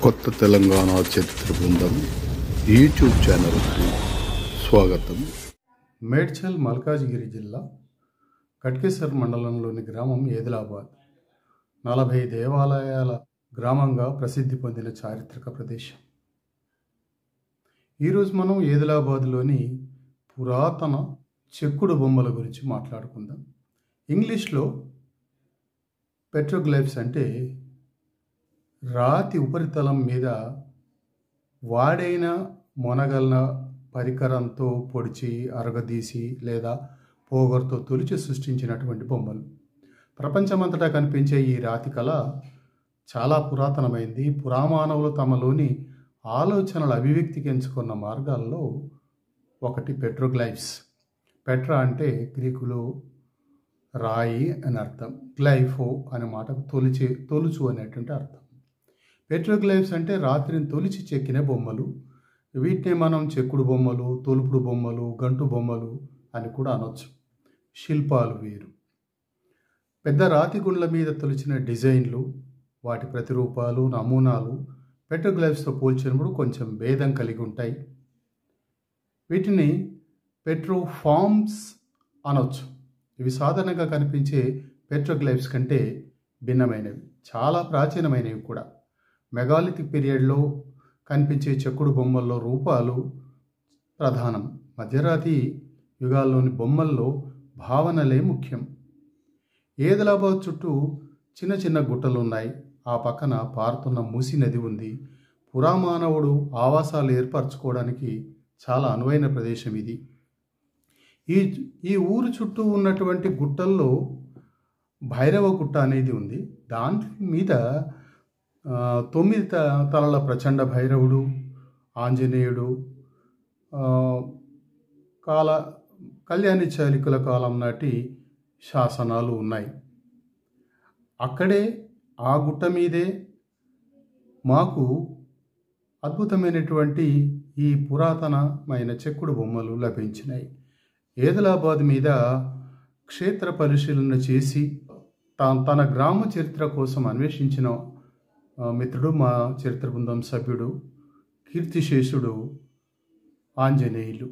కొత్త తెలంగాణ చరిత్ర బృందం యూట్యూబ్ ఛానల్కు స్వాగతం మేడ్చల్ మల్కాజ్గిరి జిల్లా కట్కేసర్ మండలంలోని గ్రామం ఏదిలాబాద్ నలభై దేవాలయాల గ్రామంగా ప్రసిద్ధి పొందిన చారిత్రక ప్రదేశం ఈరోజు మనం ఏదిలాబాద్లోని పురాతన చెక్కుడు బొమ్మల గురించి మాట్లాడుకుందాం ఇంగ్లీష్లో పెట్రోగ్లైఫ్స్ అంటే రాతి ఉపరితలం మీద వాడైన మొనగలన పరికరంతో పొడిచి అరగదీసి లేదా పోగొరతో తొలిచి సృష్టించినటువంటి బొమ్మలు ప్రపంచమంతటా కనిపించే ఈ రాతి కళ చాలా పురాతనమైంది పురామానవులు తమలోని ఆలోచనల అభివ్యక్తికి ఎంచుకున్న మార్గాల్లో ఒకటి పెట్రోగ్లైఫ్స్ పెట్రా అంటే గ్రీకులో రాయి అని అర్థం గ్లైఫో అనే మాటకు తొలిచే తొలుచు అనేటువంటి అర్థం పెట్రోగ్లైఫ్స్ అంటే రాత్రిని తొలిచి చెక్కిన బొమ్మలు వీటిని మనం చెక్కుడు బొమ్మలు తొలుపుడు బొమ్మలు గంటు బొమ్మలు అని కూడా అనొచ్చు శిల్పాలు వేరు పెద్ద రాతి గుండ్ల మీద తొలిచిన డిజైన్లు వాటి ప్రతిరూపాలు నమూనాలు పెట్రోగ్లైఫ్స్తో పోల్చినప్పుడు కొంచెం భేదం కలిగి ఉంటాయి వీటిని పెట్రోఫార్మ్స్ అనొచ్చు ఇవి సాధారణంగా కనిపించే పెట్రోగ్లైఫ్స్ కంటే భిన్నమైనవి చాలా ప్రాచీనమైనవి కూడా మెగాలిథిక్ పీరియడ్లో కనిపించే చెక్కుడు బొమ్మల్లో రూపాలు ప్రధానం మధ్యరాతి యుగాల్లోని బొమ్మల్లో భావనలే ముఖ్యం ఏదలాబాద్ చుట్టూ చిన్న చిన్న గుట్టలు ఉన్నాయి ఆ పక్కన పారుతున్న మూసి నది ఉంది పురామానవుడు ఆవాసాలు ఏర్పరచుకోవడానికి చాలా అనువైన ప్రదేశం ఇది ఈ ఈ ఊరు చుట్టూ ఉన్నటువంటి గుట్టల్లో భైరవ గుట్ట అనేది ఉంది దాని మీద ఆ, తొమ్మిది త తలల ప్రచండ భైరవుడు ఆంజనేయుడు ఆ, కాల కళ్యాణి చాలికుల కాలం నాటి శాసనాలు ఉన్నాయి అక్కడే ఆ గుట్ట మీదే మాకు అద్భుతమైనటువంటి ఈ పురాతనమైన చెక్కుడు బొమ్మలు లభించినాయి ఏదలాబాద్ మీద క్షేత్ర పరిశీలన చేసి తా- తన గ్రామ చరిత్ర కోసం అన్వేషించిన ఆ, మిత్రుడు మా చరిత్ర బృందం సభ్యుడు కీర్తిశేషుడు ఆంజనేయులు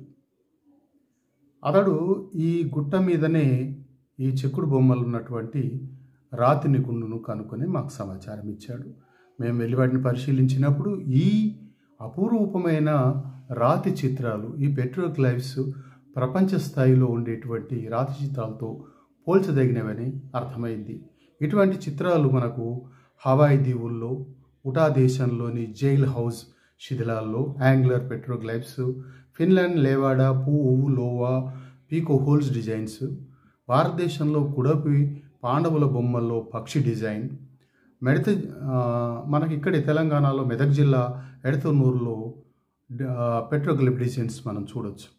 అతడు ఈ గుట్ట మీదనే ఈ చెక్కుడు బొమ్మలు ఉన్నటువంటి రాతి నిపుణును కనుక్కొని మాకు సమాచారం ఇచ్చాడు మేము వెళ్ళి వాటిని పరిశీలించినప్పుడు ఈ అపురూపమైన రాతి చిత్రాలు ఈ పెట్రోగ్లైఫ్స్ ప్రపంచ స్థాయిలో ఉండేటువంటి రాతి చిత్రాలతో పోల్చదగినవని అర్థమైంది ఇటువంటి చిత్రాలు మనకు హవాయి దీవుల్లో ఉటా దేశంలోని జైల్ హౌస్ శిథిలాల్లో యాంగ్లర్ పెట్రోగ్లైఫ్స్ ఫిన్లాండ్ లేవాడా పువ్వు లోవా పీకో హోల్స్ డిజైన్స్ భారతదేశంలో కుడపి పాండవుల బొమ్మల్లో పక్షి డిజైన్ మెడత ఆ, మనకి ఇక్కడే తెలంగాణలో మెదక్ జిల్లా ఎడతనూరులో పెట్రోగ్లిఫ్ డిజైన్స్ మనం చూడొచ్చు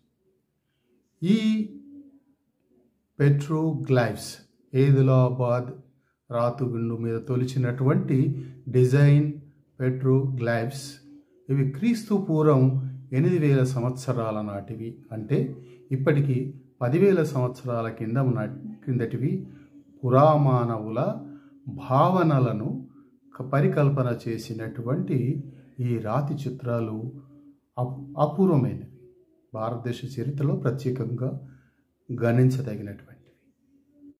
ఈ పెట్రోగ్లైఫ్స్ ఏదిలాబాద్ రాతుగుండు మీద తొలిచినటువంటి డిజైన్ పెట్రోగ్లైఫ్స్ ఇవి క్రీస్తు పూర్వం ఎనిమిది వేల సంవత్సరాల నాటివి అంటే ఇప్పటికి పదివేల సంవత్సరాల కింద ఉన్న- కిందటివి పురామానవుల భావనలను క- పరికల్పన చేసినటువంటి ఈ రాతి చిత్రాలు అప్- అపూర్వమైనవి భారతదేశ చరిత్రలో ప్రత్యేకంగా గణించదగినటువంటి